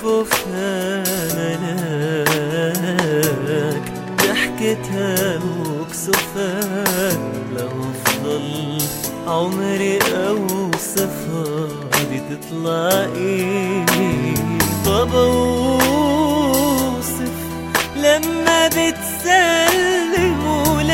شفوفها ملاك ضحكتها وكسوفها لو افضل عمري اوصفها دي تطلع ايه طب اوصف لما بتسلم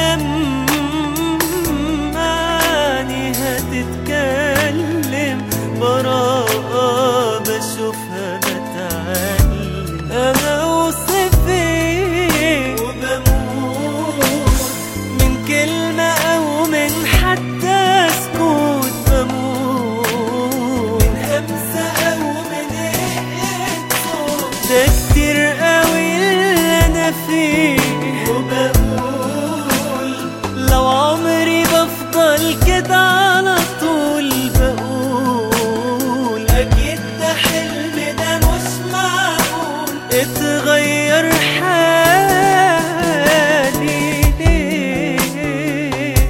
ولما عينيها تتكلم براءة بشوفها بتعلم أنا أوصف إيه وبموت من كلمة أو من حتى سكوت بموت من همسة أو من إيه صوت ده كتير قوي اللي أنا فيه وبقول لو عمري بفضل كده على طول بقول أكيد ده حلم ده مش معقول اتغير حالي ليه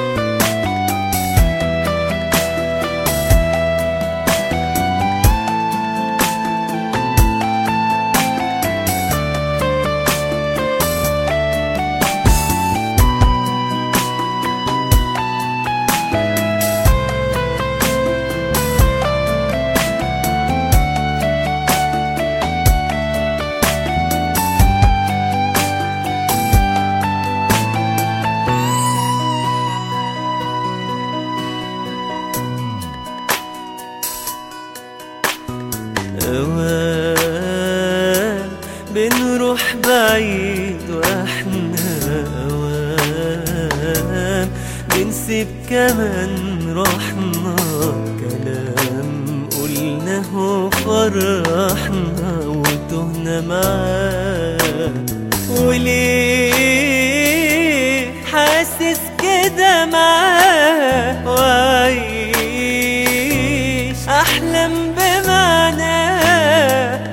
أوان بنروح بعيد واحنا أوان بنسيب كمان روحنا كلام قلناه وفرحنا وتهنا معاه وليه حاسس كده معاه وعيش احلم بمعناه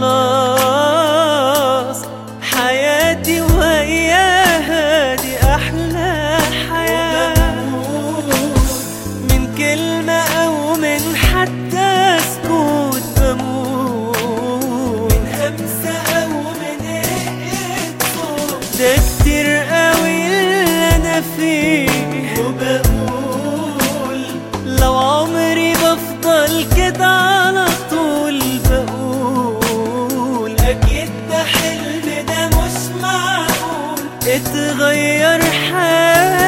خلاص حياتي وياها دي احلى حياه من كلمه او من حتى سكوت بموت من همسه او من ايه صوت ده كتير قوي اللي انا فيه وبقول لو عمري بفضل كده على طول بقول اكيد ده حلم ده مش معقول اتغير حالي